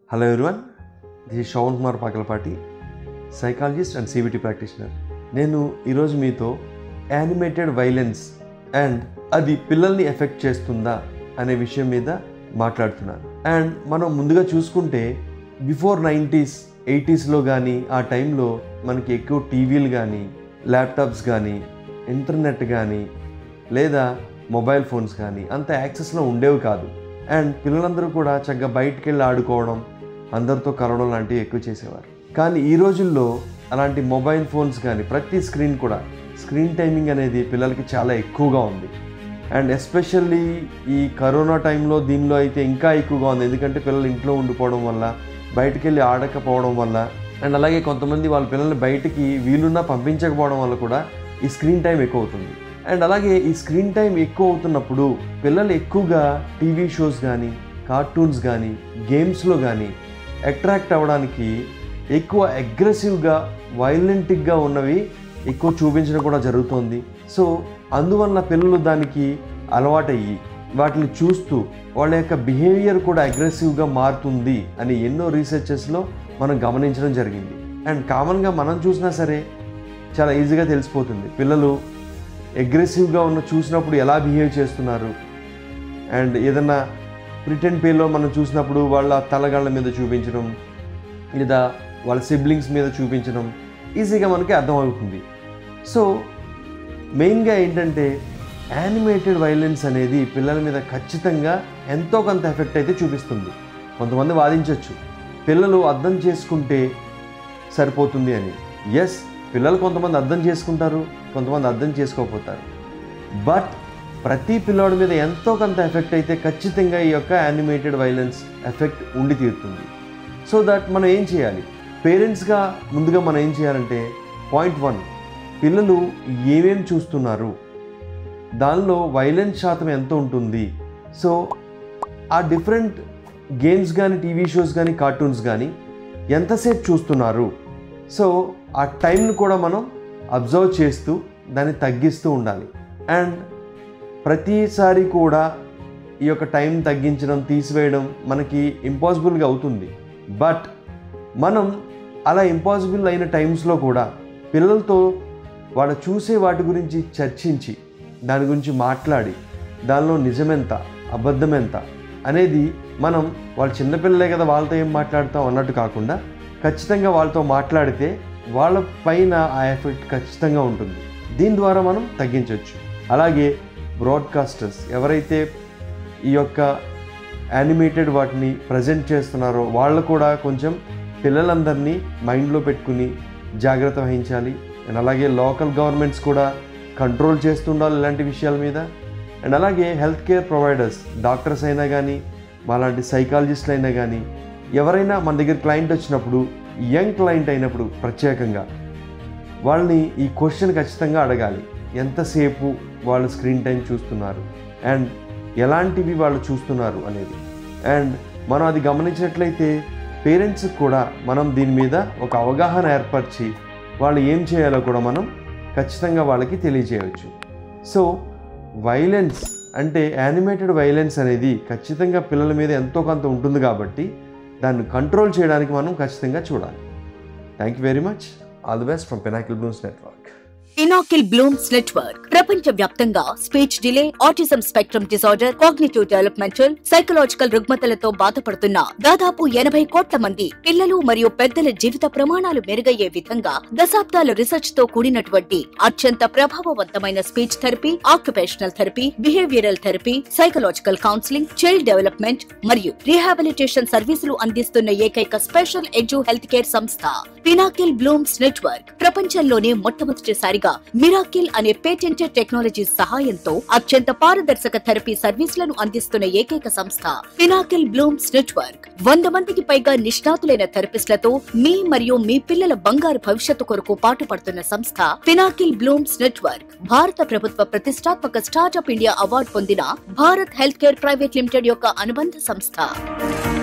hello everyone the Shravan Kumar Pakalapati psychologist and CBT practitioner నేను ఈరోజు మీతో యానిమేటెడ్ వైలెన్స్ అండ్ అది పిల్లల్ని ఎఫెక్ట్ చేస్తుందా అనే విషయం మీద మాట్లాడుతున్నాను అండ్ మనం ముందుగా చూసుకుంటే బిఫోర్ నైంటీస్ ఎయిటీస్లో కానీ ఆ టైంలో మనకి ఎక్కువ టీవీలు కానీ ల్యాప్టాప్స్ కానీ ఇంటర్నెట్ కానీ లేదా మొబైల్ ఫోన్స్ కానీ అంత యాక్సెస్లో ఉండేవి కాదు అండ్ పిల్లలందరూ కూడా చక్కగా బయటికి వెళ్ళి ఆడుకోవడం అందరితో కలవడం లాంటివి ఎక్కువ చేసేవారు కానీ ఈ రోజుల్లో అలాంటి మొబైల్ ఫోన్స్ కానీ ప్రతి స్క్రీన్ కూడా స్క్రీన్ టైమింగ్ అనేది పిల్లలకి చాలా ఎక్కువగా ఉంది అండ్ ఎస్పెషల్లీ ఈ కరోనా టైంలో దీనిలో అయితే ఇంకా ఎక్కువగా ఉంది ఎందుకంటే పిల్లలు ఇంట్లో ఉండిపోవడం వల్ల బయటికి వెళ్ళి ఆడకపోవడం వల్ల అండ్ అలాగే కొంతమంది వాళ్ళ పిల్లల్ని బయటికి వీలున్నా పంపించకపోవడం వల్ల కూడా ఈ స్క్రీన్ టైం ఎక్కువ అవుతుంది అండ్ అలాగే ఈ స్క్రీన్ టైం ఎక్కువ అవుతున్నప్పుడు పిల్లలు ఎక్కువగా టీవీ షోస్ కానీ కార్టూన్స్ కానీ గేమ్స్లో కానీ అట్రాక్ట్ అవ్వడానికి ఎక్కువ అగ్రెసివ్గా వైలెంటిక్గా ఉన్నవి ఎక్కువ చూపించడం కూడా జరుగుతోంది సో అందువల్ల పిల్లలు దానికి అలవాటయ్యి వాటిని చూస్తూ వాళ్ళ యొక్క బిహేవియర్ కూడా అగ్రెసివ్గా మారుతుంది అని ఎన్నో రీసెర్చెస్లో మనం గమనించడం జరిగింది అండ్ కామన్గా మనం చూసినా సరే చాలా ఈజీగా తెలిసిపోతుంది పిల్లలు అగ్రెసివ్గా ఉన్న చూసినప్పుడు ఎలా బిహేవ్ చేస్తున్నారు అండ్ ఏదన్నా ప్రిటెండ్ పేలో మనం చూసినప్పుడు వాళ్ళ తలగాళ్ళ మీద చూపించడం లేదా వాళ్ళ సిబ్లింగ్స్ మీద చూపించడం ఈజీగా మనకి అర్థమవుతుంది సో మెయిన్గా ఏంటంటే యానిమేటెడ్ వైలెన్స్ అనేది పిల్లల మీద ఖచ్చితంగా ఎంతో కొంత ఎఫెక్ట్ అయితే చూపిస్తుంది కొంతమంది వాదించవచ్చు పిల్లలు అర్థం చేసుకుంటే సరిపోతుంది అని ఎస్ పిల్లలు కొంతమంది అర్థం చేసుకుంటారు కొంతమంది అర్థం చేసుకోకపోతారు బట్ ప్రతి పిల్లోడి మీద ఎంతో కొంత ఎఫెక్ట్ అయితే ఖచ్చితంగా ఈ యొక్క యానిమేటెడ్ వైలెన్స్ ఎఫెక్ట్ ఉండి తీరుతుంది సో దట్ మనం ఏం చేయాలి పేరెంట్స్గా ముందుగా మనం ఏం చేయాలంటే పాయింట్ వన్ పిల్లలు ఏమేం చూస్తున్నారు దానిలో వైలెన్స్ శాతం ఎంత ఉంటుంది సో ఆ డిఫరెంట్ గేమ్స్ కానీ టీవీ షోస్ కానీ కార్టూన్స్ కానీ ఎంతసేపు చూస్తున్నారు సో ఆ టైంను కూడా మనం అబ్జర్వ్ చేస్తూ దాన్ని తగ్గిస్తూ ఉండాలి అండ్ ప్రతిసారి కూడా ఈ యొక్క టైం తగ్గించడం తీసివేయడం మనకి ఇంపాసిబుల్గా అవుతుంది బట్ మనం అలా ఇంపాసిబుల్ అయిన టైమ్స్లో కూడా పిల్లలతో వాళ్ళు చూసే వాటి గురించి చర్చించి దాని గురించి మాట్లాడి దానిలో నిజమెంత అబద్ధమెంత అనేది మనం వాళ్ళు చిన్నపిల్లలే కదా వాళ్ళతో ఏం మాట్లాడతాం అన్నట్టు కాకుండా ఖచ్చితంగా వాళ్ళతో మాట్లాడితే వాళ్ళ పైన ఆ ఎఫెక్ట్ ఖచ్చితంగా ఉంటుంది దీని ద్వారా మనం తగ్గించవచ్చు అలాగే బ్రాడ్కాస్టర్స్ ఎవరైతే ఈ యొక్క యానిమేటెడ్ వాటిని ప్రజెంట్ చేస్తున్నారో వాళ్ళు కూడా కొంచెం పిల్లలందరినీ మైండ్లో పెట్టుకుని జాగ్రత్త వహించాలి అండ్ అలాగే లోకల్ గవర్నమెంట్స్ కూడా కంట్రోల్ చేస్తుండాలి ఇలాంటి విషయాల మీద అండ్ అలాగే హెల్త్ కేర్ ప్రొవైడర్స్ డాక్టర్స్ అయినా కానీ మాలాంటి సైకాలజిస్టులు అయినా కానీ ఎవరైనా మన దగ్గర క్లయింట్ వచ్చినప్పుడు యంగ్ క్లయింట్ అయినప్పుడు ప్రత్యేకంగా వాళ్ళని ఈ క్వశ్చన్ ఖచ్చితంగా అడగాలి ఎంతసేపు వాళ్ళు స్క్రీన్ టైం చూస్తున్నారు అండ్ ఎలాంటివి వాళ్ళు చూస్తున్నారు అనేది అండ్ మనం అది గమనించినట్లయితే పేరెంట్స్కి కూడా మనం దీని మీద ఒక అవగాహన ఏర్పరిచి వాళ్ళు ఏం చేయాలో కూడా మనం ఖచ్చితంగా వాళ్ళకి తెలియజేయవచ్చు సో వైలెన్స్ అంటే యానిమేటెడ్ వైలెన్స్ అనేది ఖచ్చితంగా పిల్లల మీద ఎంతో కొంత ఉంటుంది కాబట్టి దాన్ని కంట్రోల్ చేయడానికి మనం ఖచ్చితంగా చూడాలి thank you very much all the best from Pinnacle Blooms Network Pinnacle Blooms Network ప్రపంచ వ్యాప్తంగా speech delay autism spectrum disorder cognitive developmental psychological రుగ్మతలతో బాధపడుతున్న దాదాపు ఎనభై కోట్ల మంది పిల్లలు మరియు పెద్దల జీవిత ప్రమాణాలు మెరుగయ్యే విధంగా దశాబ్దాల రీసెర్చ్ తో కూడినటువంటి అత్యంత ప్రభావవంతమైన speech therapy occupational therapy behavioural therapy psychological counselling child development మరియు రీహాబిలిటేషన్ సర్వీసులు అందిస్తున్న ఏకైక స్పెషల్ ఎడ్యు హెల్త్ కేర్ సంస్థ పినాకిల్ బ్లూమ్స్ నెట్వర్క్ ప్రపంచంలోనే మొట్టమొదటిసారిగా మిరాకిల్ అనే పేటెంటెడ్ టెక్నాలజీ సహాయంతో అత్యంత పారదర్శక థెరపీ సర్వీసులను అందిస్తున్న ఏకైక సంస్థ పినాకిల్ బ్లూమ్స్ నెట్వర్క్ వంద మందికి పైగా నిష్ణాతులైన థెరపిస్టులతో మీ మరియు మీ పిల్లల బంగారు భవిష్యత్తు కొరకు పాటుపడుతున్న సంస్థ పినాకిల్ బ్లూమ్స్ నెట్వర్క్ భారత ప్రభుత్వ ప్రతిష్టాత్మక స్టార్టప్ ఇండియా అవార్డు పొందిన Bharat health care private limited యొక్క అనుబంధ సంస్థ